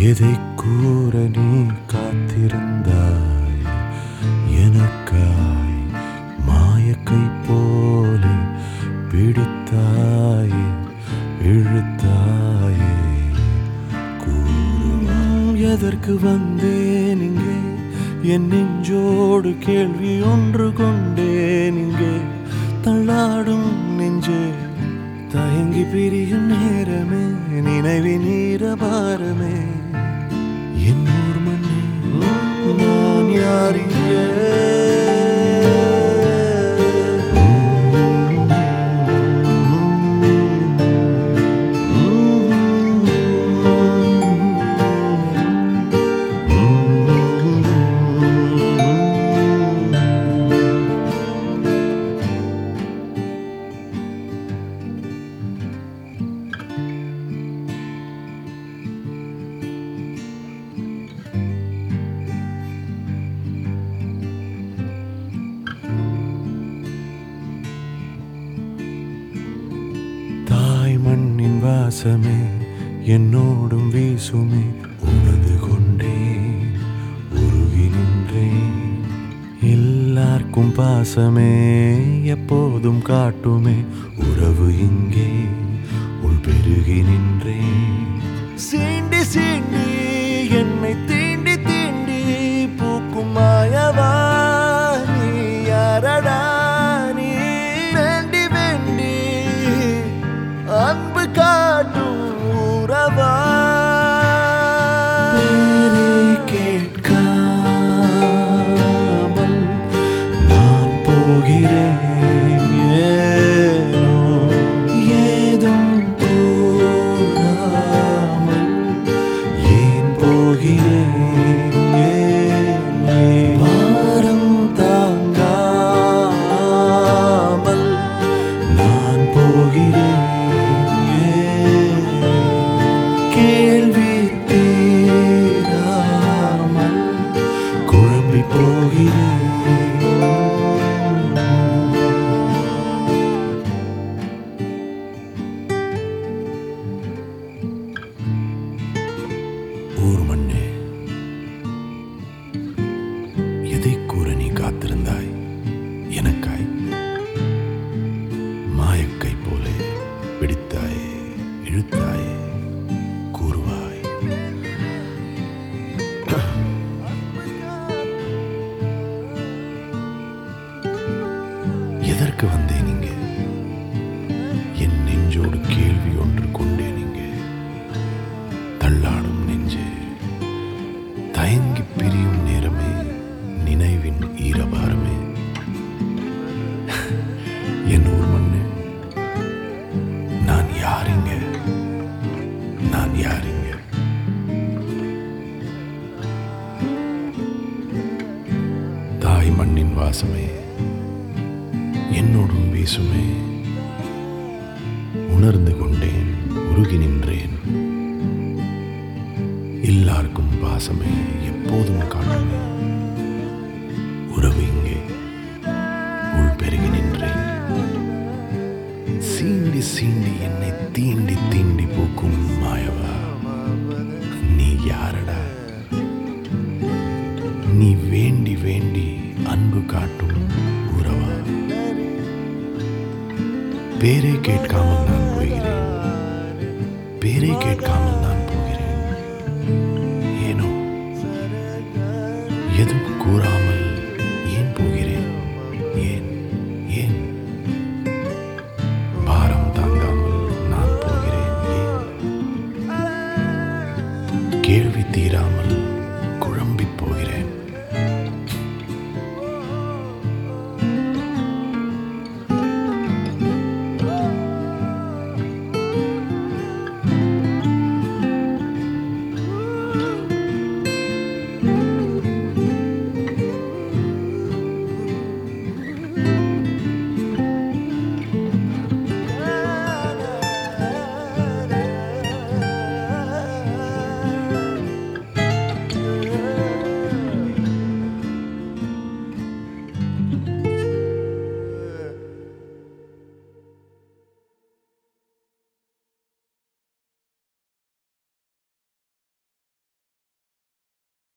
எதை கூற நீ காத்திருந்தாய் எனக்காய் மாயக்கை போலே பிடித்தாயே இழுத்தாயே கூறுவாய் எதற்கு வந்தேன் இங்கே என் நெஞ்சோடு கேள்வி ஒன்று கொண்டேன் இங்கே தள்ளாடும் நெஞ்சே தயங்கி பிரியும் நேரமே நினைவின் ஈரபாரமே என் ஊர் மண்ணே நான் யார் இங்கே தாய் மண்ணின் வாசமே என்னோடும் வீசுமே உணர்ந்து கொண்டேன் உருகி நின்றேன் எல்லாருக்கும் பாசமே எப்போதும் காட்டுமே உறவு இங்கே உள் பெருகி நின்றேன் சீண்டி சீண்டி என்னை தீண்டி தீண்டி பூக்கும் மாயவா நீ யாரடா நீ வேண்டி வேண்டி அன்பு காட்டும் உறவா கேட்காமல் நான் போகிறேன் ஏனோ ஏதும் கூறாமல் ஏன் போகிறேன் ஏன் ஏன் பாரம் தாங்காமல் நான் போகிறேன் ஏன் கேள்வி தீராமல் குழம்பி போகிறேன் ஊர் மண்ணே எதை கூற நீ காத்திருந்தாய் எனக்காய் மாயக்கை போலே பிடித்தாயே இழுத்தாயே கூறுவாய் எதற்கு வந்தேன் இங்கே என் நெஞ்சோடு கேள்வி ஒன்று கொண்டேன் இங்கே தள்ளாடும் நெஞ்சே தயங்கி பிரியும் நேரமே நினைவின் ஈரபாரமே என் ஊர் மண்ணு நான் யாருங்க நான் யாருங்க தாய் மண்ணின் வாசமே என்னோடும் வீசுமே உணர்ந்து கொண்டேன் உருகி நின்றேன் எல்லாருக்கும் பாசமே எப்போதும் காட்டுமே உறவு இங்கே உள் பெருகி நின்றேன் சீண்டி சீண்டி என்னை தீண்டி தீண்டி போக்கும் மாயவா நீ யாரடா நீ வேண்டி வேண்டி அன்பு காட்டும் உறவா பேரே கேட்காமல் நான் போகிறேன் பேரே கேட்காமல்